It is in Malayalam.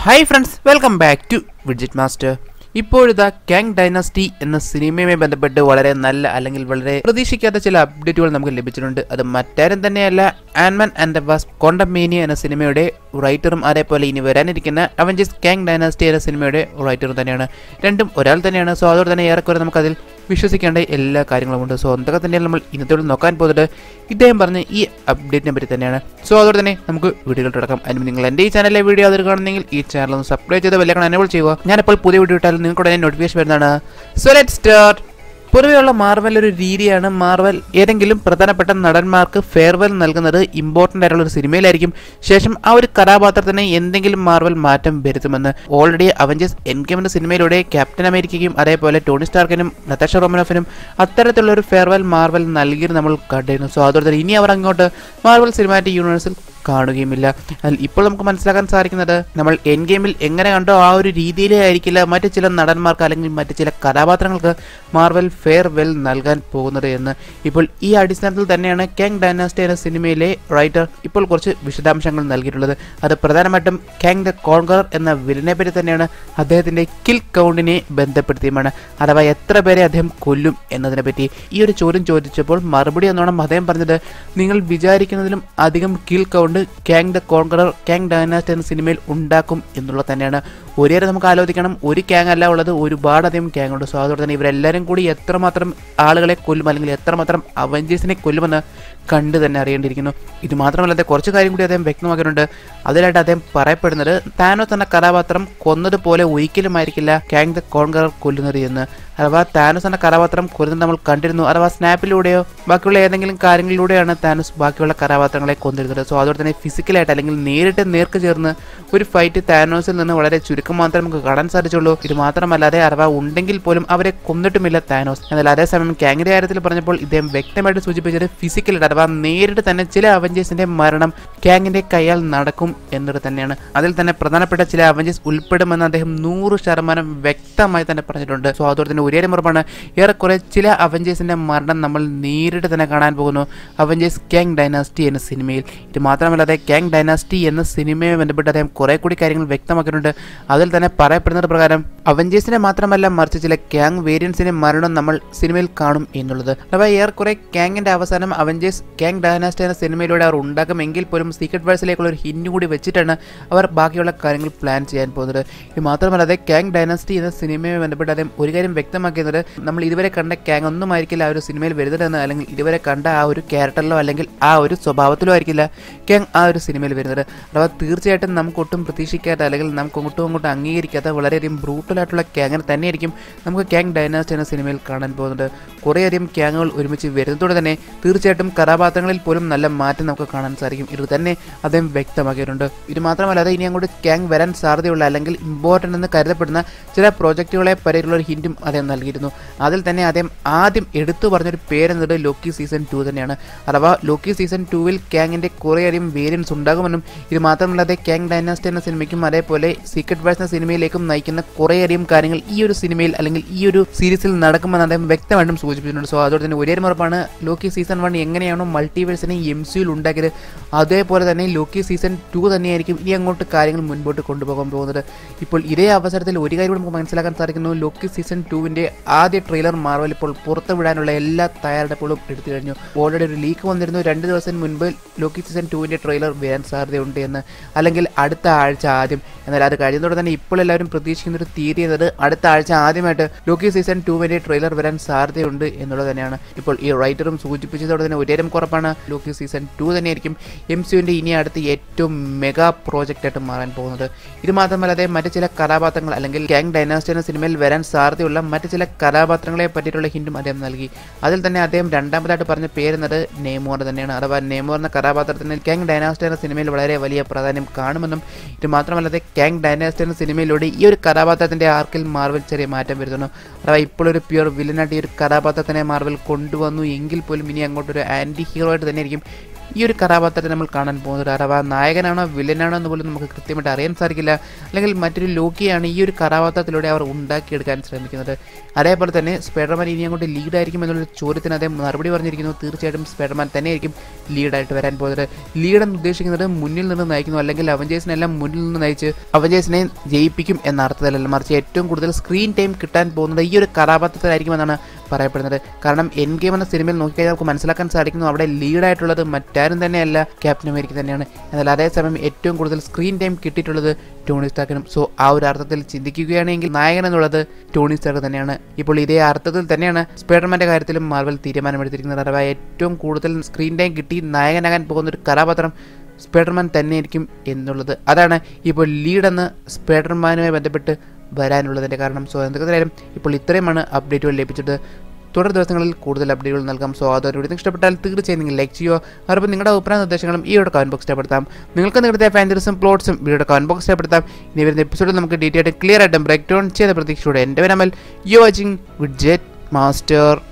hi friends welcome back to widget master ഇപ്പോഴിതാ കാങ് ഡൈനാസ്റ്റി എന്ന സിനിമയുമായി ബന്ധപ്പെട്ട് വളരെ നല്ല അല്ലെങ്കിൽ വളരെ പ്രതീക്ഷിക്കാത്ത ചില അപ്ഡേറ്റുകൾ നമുക്ക് ലഭിച്ചിട്ടുണ്ട് അത് മറ്റാരും തന്നെയല്ല ആൻമൻ ആൻഡ് ദ വാസ് കോണ്ടമേനിയ എന്ന സിനിമയുടെ റൈറ്ററും അതേപോലെ ഇനി വരാനിരിക്കുന്ന അവഞ്ചസ് കാങ് ഡൈനാസ്റ്റി എന്ന സിനിമയുടെ റൈറ്ററും തന്നെയാണ് രണ്ടും ഒരാൾ തന്നെയാണ് സോ അതോടെ തന്നെ ഏറെക്കുറെ നമുക്കതിൽ വിശ്വസിക്കേണ്ട എല്ലാ കാര്യങ്ങളുമുണ്ട് സോ എന്തൊക്കെ തന്നെയാണ് നമ്മൾ ഇന്നത്തോടെ നോക്കാൻ പോകുന്നത് ഇദ്ദേഹം പറഞ്ഞ ഈ അപ്ഡേറ്റിനെ പറ്റി തന്നെയാണ് സോ അതോടെ തന്നെ നമുക്ക് വീഡിയോകൾ തുടക്കം അതിന് നിങ്ങൾ എൻ്റെ ഈ ചാനലിലെ വീഡിയോ അതിൽ കാണുന്നെങ്കിൽ ഈ ചാനൽ ഒന്ന് സബ്സ്ക്രൈബ് ചെയ്ത് ബെല്ലൈക്കൺ എനേബിൾ ചെയ്യുക ഞാനിപ്പോൾ പുതിയ വീഡിയോ ഇട്ടാൽ നിങ്ങൾക്ക് ഉടനെ നോട്ടിഫിക്കേഷൻ വരുന്നതാണ് സോ ലെറ്റ് സ്റ്റാർട്ട് പൊതുവെയുള്ള മാർവൽ ഒരു രീതിയാണ് മാർവൽ ഏതെങ്കിലും പ്രധാനപ്പെട്ട നടന്മാർക്ക് ഫെയർവെൽ നൽകുന്നത് ഇമ്പോർട്ടൻ്റ് ആയിട്ടുള്ള ഒരു സിനിമയിലായിരിക്കും ശേഷം ആ ഒരു കഥാപാത്രത്തിന് എന്തെങ്കിലും മാർവൽ മാറ്റം വരുത്തുമെന്ന് ഓൾറെഡി അവഞ്ചേഴ്സ് എൻകെം എന്ന സിനിമയിലൂടെ ക്യാപ്റ്റൻ അമേരിക്കയ്ക്കും അതേപോലെ ടോണി സ്റ്റാർക്കിനും നത്താഷ റോമനോഫിനും അത്തരത്തിലുള്ള ഒരു ഫെയർവെൽ മാർവൽ നൽകിയത് നമ്മൾ കണ്ടിരുന്നു സോ അതുപോലെ തന്നെ ഇനി അവർ അങ്ങോട്ട് മാർവൽ സിനിമാറ്റിക് യൂണിവേഴ്സിൽ കാണുകയുമില്ല അതിൽ ഇപ്പോൾ നമുക്ക് മനസ്സിലാക്കാൻ സാധിക്കുന്നത് നമ്മൾ എൻ ഗെയിമിൽ എങ്ങനെ കണ്ടോ ആ ഒരു രീതിയിലേ ആയിരിക്കില്ല മറ്റു ചില നടന്മാർക്ക് അല്ലെങ്കിൽ മറ്റു ചില കഥാപാത്രങ്ങൾക്ക് മാർവൽ ഫെയർവെൽ നൽകാൻ പോകുന്നത് എന്ന് ഇപ്പോൾ ഈ അടിസ്ഥാനത്തിൽ തന്നെയാണ് കാങ് ഡൈനാസ്റ്റി എന്ന സിനിമയിലെ റൈറ്റർ ഇപ്പോൾ കുറച്ച് വിശദാംശങ്ങൾ നൽകിയിട്ടുള്ളത് അത് പ്രധാനമായിട്ടും കാങ് ദ കോൺകറർ എന്ന വില്ലനെ പറ്റി തന്നെയാണ് അദ്ദേഹത്തിന്റെ കിൽ കൗണ്ടിനെ ബന്ധപ്പെടുത്തിയുമാണ് അഥവാ എത്ര പേരെ അദ്ദേഹം കൊല്ലും എന്നതിനെ പറ്റി ഈ ഒരു ചോദ്യം ചോദിച്ചപ്പോൾ മറുപടി എന്നോണം അദ്ദേഹം പറഞ്ഞത് നിങ്ങൾ വിചാരിക്കുന്നതിലും അധികം kill count Kang the Conqueror Kang dynasty എന്ന സിനിമയിൽ ഉണ്ടാക്കും എന്നുള്ളത് തന്നെയാണ് ഒരേറെ നമുക്ക് ആലോചിക്കണം ഒരു ക്യാങ് അല്ല ഉള്ളത് ഒരുപാട് അധികം ക്യാങ് ഉണ്ട് സോ അതുകൊണ്ട് തന്നെ ഇവരെല്ലാവരും കൂടി എത്രമാത്രം ആളുകളെ കൊല്ലും അല്ലെങ്കിൽ എത്രമാത്രം അവഞ്ചേഴ്സിനെ കൊല്ലുമെന്ന് കണ്ട് തന്നെ അറിയേണ്ടിയിരിക്കുന്നു ഇത് മാത്രമല്ലാതെ കുറച്ച് കാര്യം കൂടി അദ്ദേഹം വ്യക്തമാക്കിയിട്ടുണ്ട് അതിലായിട്ട് അദ്ദേഹം പറയപ്പെടുന്നത് താനോസ് എന്ന കഥാപാത്രം കൊന്നതുപോലെ ഒരിക്കലും ആയിരിക്കില്ല കാങ് ദ കോൺകറർ കൊല്ലുന്നത് എന്ന് അഥവാ താനോസ് എന്ന കഥാപാത്രം കൊല്ലുന്നത് നമ്മൾ കണ്ടിരുന്നു അഥവാ സ്നാപ്പിലൂടെയോ ബാക്കിയുള്ള ഏതെങ്കിലും കാര്യങ്ങളിലൂടെയാണ് താനോസ് ബാക്കിയുള്ള കഥാപാത്രങ്ങളെ കൊന്നിരുന്നത് സോ അതുകൊണ്ട് തന്നെ ഫിസിക്കലായിട്ട് അല്ലെങ്കിൽ നേരിട്ട് നേർക്ക് ചേർന്ന് ഒരു ഫൈറ്റ് താനോസിൽ നിന്ന് വളരെ ചുരുക്കം മാത്രമേ നമുക്ക് കാണാൻ സാധിച്ചുള്ളൂ ഇത് മാത്രമല്ലാതെ അഥവാ ഉണ്ടെങ്കിൽ പോലും അവരെ കൊന്നിട്ടുമില്ല താനോസ് എന്നാൽ അതേസമയം കാങ്ങിന്റെ കാര്യത്തിൽ പറഞ്ഞപ്പോൾ ഇദ്ദേഹം വ്യക്തമായിട്ട് സൂചിപ്പിച്ചത് ഫിസിക്കലായിട്ട് അഥവാ നേരിട്ട് തന്നെ ചില അവഞ്ചേഴ്സിന്റെ മരണം കാങ്ങിന്റെ കൈയാൽ നടക്കും എന്നത് തന്നെയാണ് അതിൽ തന്നെ പ്രധാനപ്പെട്ട ചില അവഞ്ചേഴ്സ് ഉൾപ്പെടുമെന്ന് അദ്ദേഹം നൂറ് ശതമാനം വ്യക്തമായി തന്നെ പറഞ്ഞിട്ടുണ്ട് സോ അതോടെ തന്നെ ഒരേ ഉറപ്പാണ് ഏറെക്കുറെ ചില അവഞ്ചേഴ്സിന്റെ മരണം നമ്മൾ നേരിട്ട് തന്നെ കാണാൻ പോകുന്നു അവഞ്ചേഴ്സ് കാങ് ഡൈനാസ്റ്റി എന്ന സിനിമയിൽ ഇത് മാത്രമല്ലാതെ കാങ് ഡൈനാസ്റ്റി എന്ന സിനിമയെ ബന്ധപ്പെട്ട് അദ്ദേഹം കുറെ കൂടി കാര്യങ്ങൾ വ്യക്തമാക്കിയിട്ടുണ്ട് അതിൽ തന്നെ പറയപ്പെടുന്നത് പ്രകാരം അവഞ്ചേഴ്സിനെ മാത്രമല്ല മറിച്ച് ചില ക്യാങ് വേരിയൻസിന്റെ മരണം നമ്മൾ സിനിമയിൽ കാണും എന്നുള്ളത് അഥവാ ഏറെക്കുറെ ക്യാങ്ങിന്റെ അവസാനം അവഞ്ചേഴ്സ് ക്യാങ് ഡയനാസ്റ്റ് എന്ന സിനിമയിലൂടെ അവർ ഉണ്ടാക്കുമെങ്കിൽ പോലും സീക്രട്ട് വേഴ്സിലേക്കുള്ള ഒരു ഹിന്റ് കൂടി വെച്ചിട്ടാണ് അവർ ബാക്കിയുള്ള കാര്യങ്ങൾ പ്ലാൻ ചെയ്യാൻ പോകുന്നത് ഇത് മാത്രമല്ലാതെ ക്യാങ് ഡൈനാസ്റ്റി എന്ന സിനിമയുമായി ബന്ധപ്പെട്ട് അദ്ദേഹം ഒരു കാര്യം വ്യക്തമാക്കിയത് നമ്മൾ ഇതുവരെ കണ്ട ക്യാങ് ഒന്നും ആയിരിക്കില്ല ആ ഒരു സിനിമയിൽ വരുന്നതെന്ന് അല്ലെങ്കിൽ ഇതുവരെ കണ്ട ആ ഒരു ക്യാരക്ടറിലോ അല്ലെങ്കിൽ ആ ഒരു സ്വഭാവത്തിലോ ആയിരിക്കില്ല ക്യാങ് ആ ഒരു സിനിമയിൽ വരുന്നത് അഥവാ തീർച്ചയായിട്ടും നമുക്ക് ഒട്ടും പ്രതീക്ഷിക്കാത്ത അല്ലെങ്കിൽ നമുക്ക് ഒട്ടും അങ്ങോട്ടും അംഗീകരിക്കാത്ത വളരെയധികം ബ്രൂട്ടലായിട്ടുള്ള ക്യാങ്ങിനെ തന്നെയായിരിക്കും നമുക്ക് ക്യാങ് ഡൈനാസ്റ്റ് എന്ന സിനിമയിൽ കാണാൻ പോകുന്നത് കുറേയധികം ക്യാങ്ങുകൾ ഒരുമിച്ച് വരുന്നതോടെ തന്നെ തീർച്ചയായിട്ടും കഥാപാത്രങ്ങളിൽ പോലും നല്ല മാറ്റം നമുക്ക് കാണാൻ സാധിക്കും ഇത് തന്നെ അദ്ദേഹം വ്യക്തമാക്കിയിട്ടുണ്ട് ഇത് മാത്രമല്ലാതെ ഇനി അങ്ങോട്ട് ക്യാങ് വരാൻ സാധ്യതയുള്ള അല്ലെങ്കിൽ ഇമ്പോർട്ടൻ്റ് എന്ന് കരുതപ്പെടുന്ന ചില പ്രോജക്റ്റുകളെ പറ്റിയുള്ള ഒരു ഹിൻറ്റും അദ്ദേഹം നൽകിയിരുന്നു അതിൽ തന്നെ അദ്ദേഹം ആദ്യം എടുത്തു പറഞ്ഞൊരു പേരെന്നത് ലോക്കി സീസൺ ടു തന്നെയാണ് അഥവാ ലോക്കി സീസൺ ടൂവിൽ ക്യാങ്ങിൻ്റെ കുറേയധികം വേരിയൻസ് ഉണ്ടാകുമെന്നും ഇത് മാത്രമല്ലാതെ ക്യാങ് ഡൈനാസ്റ്റ് എന്ന സിനിമയ്ക്കും അതേപോലെ സീക്രട്ട് വേഴ്സ് എന്ന സിനിമയിലേക്കും നയിക്കുന്ന കുറേയധികം കാര്യങ്ങൾ ഈ ഒരു സിനിമയിൽ അല്ലെങ്കിൽ ഈ ഒരു സീരീസിൽ നടക്കുമെന്ന് അദ്ദേഹം വ്യക്തമായിട്ടും സൂചിപ്പിച്ചിട്ടുണ്ട് സോ അതോടെ തന്നെ ഒരേ ഉറപ്പാണ് ലോക്കി സീസൺ വൺ എങ്ങനെയാണോ മൾട്ടിവേഴ്സിനെ എം സിയിൽ ഉണ്ടാക്കിയത് അതേപോലെ തന്നെ ലോക്കി സീസൺ ടു തന്നെയായിരിക്കും ഇനി അങ്ങോട്ട് കാര്യങ്ങൾ മുൻപോട്ട് കൊണ്ടുപോകാൻ പോകുന്നത് ഇപ്പോൾ ഇതേ അവസരത്തിൽ ഒരു കാര്യം കൂടി നമുക്ക് മനസ്സിലാക്കാൻ സാധിക്കുന്നു ലോക്കി സീസൺ ടുവിൻ്റെ ആദ്യ ട്രെയിലർ മാർവൽ ഇപ്പോൾ പുറത്തു വിടാനുള്ള എല്ലാ തയ്യാറെടുപ്പുകളും എടുത്തു കഴിഞ്ഞു ഓൾറെഡി ഒരു ലീക്ക് വന്നിരുന്നു രണ്ട് ദിവസം മുൻപ് ലോക്കി സീസൺ ടുവിൻ്റെ ട്രെയിലർ വരാൻ സാധ്യതയുണ്ട് എന്ന് അല്ലെങ്കിൽ അടുത്ത ആഴ്ച ആദ്യം എന്നാൽ അത് കഴിയുന്നതോടെ തന്നെ ഇപ്പോൾ എല്ലാവരും പ്രതീക്ഷിക്കുന്ന ഒരു തീയതി എന്നത് അടുത്ത ആഴ്ച ആദ്യമായിട്ട് ലോക്കി സീസൺ ടുവിൻ്റെ ട്രെയിലർ വരാൻ സാധ്യതയുണ്ട് എന്നുള്ളത് തന്നെയാണ് ഇപ്പോൾ ഈ റൈറ്ററും സൂചിപ്പിച്ചതോടെ തന്നെ ഒരേരം കുറപ്പാണ് ലോക്കി സീസൺ ടു തന്നെയായിരിക്കും എം സിയുവിൻ്റെ ഇനി അടുത്ത് ഏറ്റവും മെഗാ പ്രോജക്റ്റ് ആയിട്ട് മാറാൻ പോകുന്നത് ഇത് മാത്രമല്ലാതെ മറ്റ് ചില കഥാപാത്രങ്ങൾ അല്ലെങ്കിൽ ഗാങ് ഡൈനാസ്റ്റി എന്ന സിനിമയിൽ വരാൻ സാധ്യതയുള്ള മറ്റ് ചില കഥാപാത്രങ്ങളെ പറ്റിയിട്ടുള്ള ഹിൻറ്റും അദ്ദേഹം നൽകി അതിൽ തന്നെ അദ്ദേഹം രണ്ടാമതായിട്ട് പറഞ്ഞ പേരെന്നത് നെയ്മോർ തന്നെയാണ് അഥവാ നെയ്മോർ എന്ന കഥാപാത്രത്തിന് ഗാങ് ഡൈനാസ്റ്റി എന്ന സിനിമയിൽ വളരെ വലിയ പ്രാധാന്യം കാണുമെന്നും ഇത് മാത്രമല്ലാതെ ഗാങ് ഡൈനാസ്റ്റി എന്ന സിനിമയിലൂടെ ഈ ഒരു കഥാപാത്രത്തിന്റെ ആർക്കിൽ മാർവൽ ചെറിയ മാറ്റം വരുത്തുന്നു അഥവാ ഇപ്പോൾ ഒരു പ്യുവർ വില്ലനായിട്ട് ഈ ഒരു കഥാപാത്രത്തിനെ മാർവൽ കൊണ്ടുവന്നു എങ്കിൽ പോലും ഇനി അങ്ങോട്ടൊരു ആൻറ്റി ഹീറോ ആയിട്ട് തന്നെയായിരിക്കും ഈ ഒരു കഥാപാത്രത്തെ നമ്മൾ കാണാൻ പോകുന്നത് അഥവാ നായകനാണോ വില്ലനാണോ എന്ന് പോലും നമുക്ക് കൃത്യമായിട്ട് അറിയാൻ സാധിക്കില്ല അല്ലെങ്കിൽ മറ്റൊരു ലോക്കിയാണ് ഈ ഒരു കഥാപാത്രത്തിലൂടെ അവർ ഉണ്ടാക്കിയെടുക്കാൻ ശ്രമിക്കുന്നത് അതേപോലെ തന്നെ സ്പൈഡർമാൻ ഇനി അങ്ങോട്ട് ലീഡായിരിക്കും എന്നുള്ള ചോദ്യത്തിന് അദ്ദേഹം മറുപടി പറഞ്ഞിരിക്കുന്നു തീർച്ചയായിട്ടും സ്പൈഡർമാൻ തന്നെയായിരിക്കും ലീഡായിട്ട് വരാൻ പോകുന്നത് ലീഡ് എന്ന് ഉദ്ദേശിക്കുന്നത് മുന്നിൽ നിന്ന് നയിക്കുന്നു അല്ലെങ്കിൽ അവഞ്ചേഴ്സിനെല്ലാം മുന്നിൽ നിന്ന് നയിച്ച് അവഞ്ചേഴ്സിനെ ജയിപ്പിക്കും എന്ന അർത്ഥത്തിലല്ല മറിച്ച് ഏറ്റവും കൂടുതൽ സ്ക്രീൻ ടൈം കിട്ടാൻ പോകുന്നത് ഈ ഒരു കഥാപാത്രത്തിലായിരിക്കുമെന്നാണ് പറയപ്പെടുന്നത് കാരണം എൻ ഗെയിം എന്ന സിനിമയിൽ നോക്കിക്കഴിഞ്ഞാൽ നമുക്ക് മനസ്സിലാക്കാൻ സാധിക്കുന്നു അവിടെ ലീഡായിട്ടുള്ളത് മറ്റാരും തന്നെയല്ല ക്യാപ്റ്റൻ അമേരിക്ക തന്നെയാണ് എന്നാൽ അതേസമയം ഏറ്റവും കൂടുതൽ സ്ക്രീൻ ടൈം കിട്ടിയിട്ടുള്ളത് ടോണി സ്റ്റാക്കിനും സോ ആ ഒരു അർത്ഥത്തിൽ ചിന്തിക്കുകയാണെങ്കിൽ നായകൻ എന്നുള്ളത് ടോണി സ്റ്റാർക്ക് തന്നെയാണ് ഇപ്പോൾ ഇതേ അർത്ഥത്തിൽ തന്നെയാണ് സ്പൈഡർമാൻ്റെ കാര്യത്തിലും മാർവൽ തീരുമാനമെടുത്തിരിക്കുന്നത് അഥവാ ഏറ്റവും കൂടുതൽ സ്ക്രീൻ ടൈം കിട്ടി നായകനാകാൻ പോകുന്ന ഒരു കഥാപാത്രം സ്പൈഡർമാൻ തന്നെയായിരിക്കും എന്നുള്ളത് അതാണ് ഇപ്പോൾ ലീഡെന്ന് സ്പൈഡർമാനുമായി ബന്ധപ്പെട്ട് വരാനുള്ളതിൻ്റെ കാരണം സോ എന്തൊക്കെ തരായാലും ഇപ്പോൾ ഇത്രയുമാണ് അപ്ഡേറ്റുകൾ ലഭിച്ചത് തുടർ ദിവസങ്ങളിൽ കൂടുതൽ അപ്ഡേറ്റുകൾ നൽകാം സോ അതോടുകൂടി നിങ്ങൾക്ക് ഇഷ്ടപ്പെട്ടാൽ തീർച്ചയായും നിങ്ങൾ ലൈക്ക് ചെയ്യുക അതോടൊപ്പം നിങ്ങളുടെ അഭിപ്രായ നിർദ്ദേശങ്ങളും ഈ ഒരു കമന്റ് ബോക്സ് ഇഷ്ടപ്പെടുത്താം നിങ്ങൾക്ക് നിങ്ങളുടെ ഫാൻറ്റീസും പ്ലോട്ട്സും വീഡിയോ കമന്റ് ബോക്സ് ഇഷ്ടപ്പെടുത്താം ഇനി വരുന്ന എപ്പിസോഡിൽ നമുക്ക് ഡീറ്റെയിൽ ആയിട്ട് ക്ലിയർ ആയിട്ടും ബ്രേക്ക് ഡൗൺ ചെയ്ത പ്രതീക്ഷയോടെ എൻ്റെ പേരമൽ you watching widget master